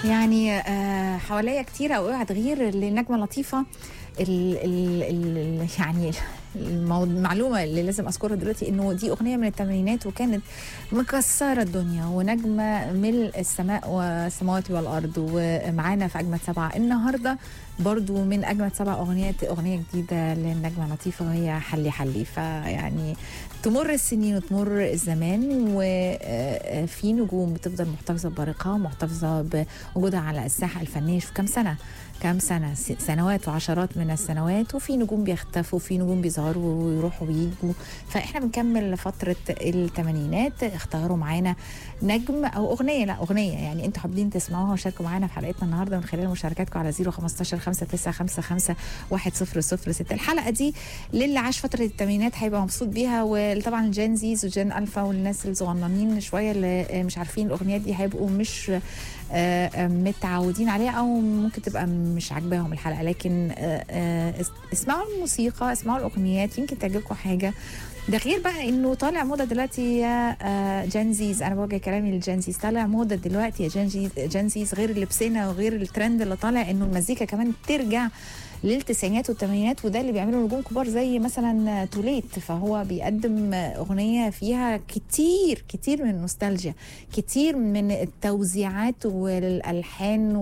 يعني آه، حواليا كتير اوقات غير لنجمه لطيفه ال ال ال يعني المو- المعلومه اللي لازم اذكرها دلوقتي انه دي اغنيه من الثمانينات وكانت مكسره الدنيا ونجمه ملء السماء والسماوات والارض ومعانا في اجمد سبعه النهارده برضو من اجمد سبع اغنيات اغنيه جديده للنجمه لطيفه وهي حلي حلي فيعني تمر السنين وتمر الزمان وفي نجوم بتفضل محتفظه ببريقها ومحتفظه بوجودها على الساحه الفنيه في كام سنه كام سنه س- سنوات وعشرات من السنوات وفي نجوم بيختفوا وفي نجوم بيظهروا ويروحوا ويجوا فاحنا بنكمل فتره الثمانينات اختاروا معانا نجم او اغنيه لا اغنيه يعني انتوا حابين تسمعوها وشاركوا معانا في حلقتنا النهارده من خلال مشاركاتكم على 015 5955 1006 الحلقه دي للي عاش فتره الثمانينات هيبقى مبسوط بيها وطبعا الجين زيز وجين الفا والناس الصغننين شويه اللي مش عارفين الاغنيات دي هيبقوا مش آه، آه، متعودين عليها او ممكن تبقى مش عاجباهم الحلقه لكن آه، آه، اس- اسمعوا الموسيقى اسمعوا الاغنيات يمكن تعجبكم حاجه ده غير بقى انه طالع موضه دلوقتي يا آه، جنزيز انا بوجه كلامي للجنزيز طالع موضه دلوقتي يا جنزيز جنزيز غير لبسنا وغير الترند اللي طالع انه المزيكا كمان ترجع للتسعينات والثمانينات وده اللي بيعمله نجوم كبار زي مثلا توليت فهو بيقدم اغنيه فيها كتير كتير من النوستالجيا كتير من التوزيعات والالحان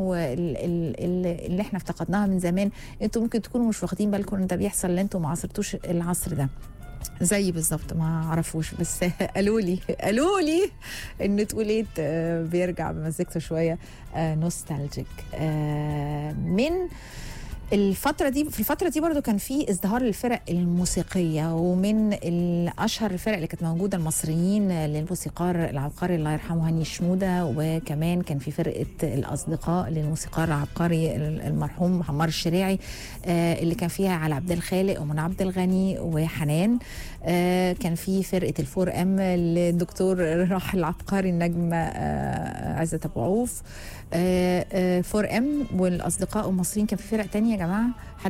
واللي احنا افتقدناها من زمان انتوا ممكن تكونوا مش واخدين بالكم ان ده بيحصل لان انتوا ما عصرتوش العصر ده زي بالظبط ما اعرفوش بس قالوا لي قالوا لي ان توليت آه، بيرجع بمزيكته شويه آه، نوستالجيك آه، من الفترة دي في الفترة دي برضو كان في ازدهار للفرق الموسيقية ومن الأشهر الفرق اللي كانت موجودة المصريين للموسيقار العبقري الله يرحمه هاني شنودة وكمان كان في فرقة الأصدقاء للموسيقار العبقري المرحوم عمار الشريعي آه، اللي كان فيها على عبد الخالق ومن عبد الغني وحنان آه، كان في فرقة الفور ام للدكتور راح العبقري النجم آه، عزت أبو عوف فور ام والاصدقاء المصريين كان في فرق تانية يا جماعه حد